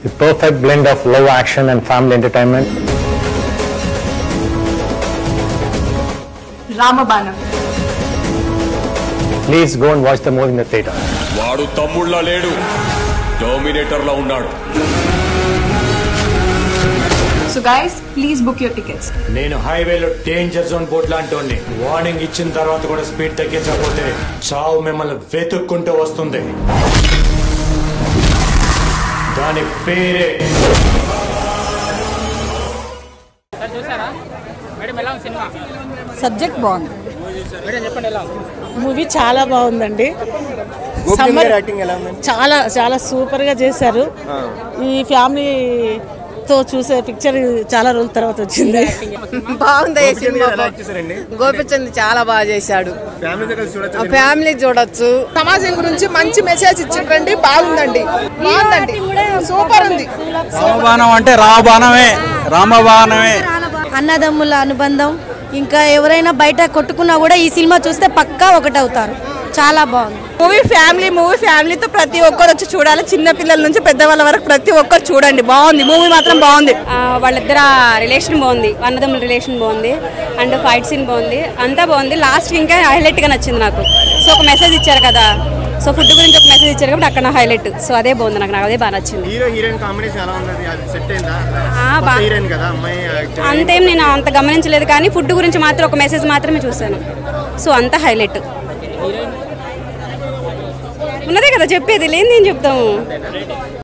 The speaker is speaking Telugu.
The perfect blend of love, action, and family entertainment. రామబాణం Please go and watch the movie in the theater. వాడు తమ్ముళ్ళ లేడు డోమినేటర్ లో ఉన్నాడు so guys please book your tickets నేను హైవేలో డేంజర్ జోన్ బోర్డు లాంటి వార్నింగ్ ఇచ్చిన తర్వాత కూడా స్పీడ్ తగ్గించకపోతే చావు మిమ్మల్ని వెతుక్కుంటూ వస్తుంది దాని పేరే చూసారా మేడం ఎలా ఉంది సినిమా సబ్జెక్ట్ బాగుంది మేడం చెప్పండి ఎలా ఉంది మూవీ చాలా బాగుందండి సమ్మర్ చాలా చాలా సూపర్ గా చేశారు ఈ ఫ్యామిలీతో చూసే పిక్చర్ చాలా రోజుల తర్వాత వచ్చింది బాగుంది ఈ సినిమా గోపిచంద్ చాలా బాగా చేశాడు ఫ్యామిలీ చూడొచ్చు సమాజం గురించి మంచి మెసేజ్ ఇచ్చిండ్రండి బాగుందండి బాగుందండి సూపర్ ఉంది రామబాణం అంటే రామబాణమే రామబాణమే అన్నదమ్ముల అనుబంధం ఇంకా ఎవరైనా బయట కొట్టుకున్నా కూడా ఈ సినిమా చూస్తే పక్కా ఒకటవుతారు చాలా బాగుంది మూవీ ఫ్యామిలీ మూవీ ఫ్యామిలీతో ప్రతి ఒక్కరు వచ్చి చూడాలి చిన్న పిల్లల నుంచి పెద్దవాళ్ళ వరకు ప్రతి ఒక్కరు చూడండి బాగుంది మూవీ మాత్రం బాగుంది వాళ్ళిద్దర రిలేషన్ బాగుంది అన్నదమ్ముల రిలేషన్ బాగుంది అండ్ ఫైట్ సీన్ బాగుంది అంతా బాగుంది లాస్ట్ ఇంకా హైలైట్ గా నచ్చింది నాకు సో ఒక మెసేజ్ ఇచ్చారు కదా సో ఫుడ్ గురించి ఒక మెసేజ్ ఇచ్చారు కాబట్టి అక్కడ హైలైట్ సో అదే బాగుంది నాకు నాకు అదే బాగా నచ్చింది హీరో హీరోయిన్ కాంబినేషన్ ఎలా ఉంది అది సెట్ అయిందా ఆ, బా- హీరోయిన్ కదా అమ్మాయి అంతేం నేను అంత గమనించలేదు కానీ ఫుడ్ గురించి మాత్రం ఒక మెసేజ్ మాత్రమే చూశాను సో అంత హైలైట్ ఉన్నదే కదా చెప్పేది లేని ఏం చెప్తాము